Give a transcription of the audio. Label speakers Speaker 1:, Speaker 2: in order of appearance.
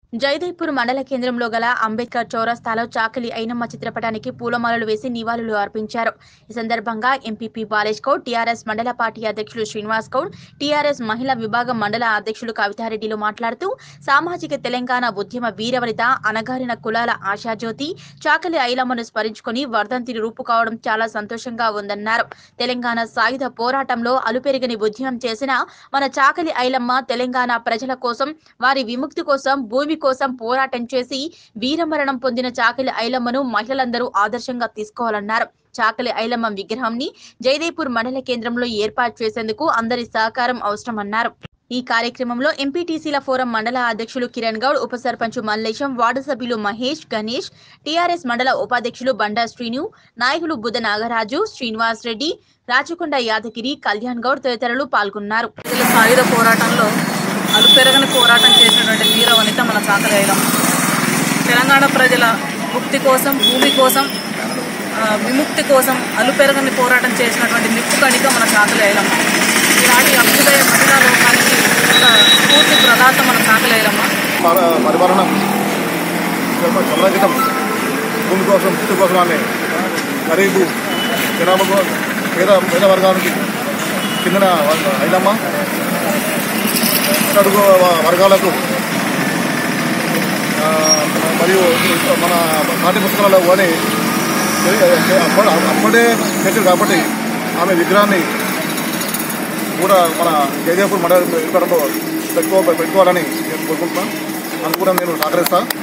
Speaker 1: జయదేవ్పూర్ మండల కేంద్రంలో గల అంబేద్కర్ చౌరస్తాలో చాకలి ఐనమ్మ చిత్రపటానికి పూలమాలలు వేసి నివాళులు అర్పించారు ఈ సందర్భంగా ఎంపీపీ బాలేష్ గౌడ్ టీఆర్ఎస్ మండల పార్టీ అధ్యక్షులు శ్రీనివాస్ గౌడ్ టీఆర్ఎస్ మహిళా విభాగం మండల అధ్యక్షులు కవితారెడ్డిలు మాట్లాడుతూ సామాజిక తెలంగాణ ఉద్యమ వీరవనిత అనగారిన కులాల ఆశాజ్యోతి చాకలి ఐలమ్మను స్మరించుకొని వర్ధంతిని రూపు కావడం చాలా సంతోషంగా ఉందన్నారు తెలంగాణ సాయుధ పోరాటంలో అలుపెరిగని ఉద్యమం చేసిన మన చాకలి ఐలమ్మ తెలంగాణ ప్రజల కోసం వారి విముక్తి కోసం భూమి కోసం పోరాటం చేసి వీరమరణం పొందిన చాకలి ఐలమ్మను మహిళలందరూ ఆదర్శంగా తీసుకోవాలన్నారు చాకలి ఐలమ్మ విగ్రహంని జయదేపూర్ మండల కేంద్రంలో ఏర్పాటు చేసేందుకు అందరి సహకారం అవసరమన్నారు ఈ కార్యక్రమంలో ఎంపీటీసీల ఫోరం మండల అధ్యక్షులు కిరణ్ గౌడ్ ఉప సర్పంచ్ మల్లేశం వార్డు సభ్యులు మహేష్ గణేష్ టీఆర్ఎస్ మండల ఉపాధ్యక్షులు బండా శ్రీను నాయకులు బుద్ధ నాగరాజు శ్రీనివాస్ రెడ్డి రాచకొండ యాదగిరి కళ్యాణ్ గౌడ్ తదితరులు పాల్గొన్నారు
Speaker 2: ప్రజల సాయుధ పోరాటంలో అలుపెరగని పోరాటం చేసినటువంటి వీర వనిత మన చాకలి ఐలమ్మ తెలంగాణ ప్రజల ముక్తి కోసం భూమి కోసం ఆ, విముక్తి కోసం అలుపెరగని పోరాటం చేసినటువంటి నిప్పు కణిక మన చాకలి ఐలమ్మ ఈనాటి అభ్యుదయ మహిళా లోకానికి ఒక స్ఫూర్తి ప్రదాత మన చాకలి ఐలమ్మ
Speaker 3: పర- పరిపాలన చాలా క్రితం భూమి కోసం ముక్తి కోసం అనే గరీబు జనాభా పేద పేద వర్గానికి చెందిన వ- ఐలమ్మ అడుగు వ- వర్గాలకు ఆ, మరియు మన పాఠ్య పుస్తకాలలో కానీ అప్పటి అప్పుడే చేసింది కాబట్టి ఆమె విగ్రహాన్ని కూడా మన జయదేవ్పూర్ మండల విగ్రహంలో పెట్టుకో పెట్టుకోవాలని నేను కోరుకుంటున్నాను అందుకు కూడా నేను సహకరిస్తాను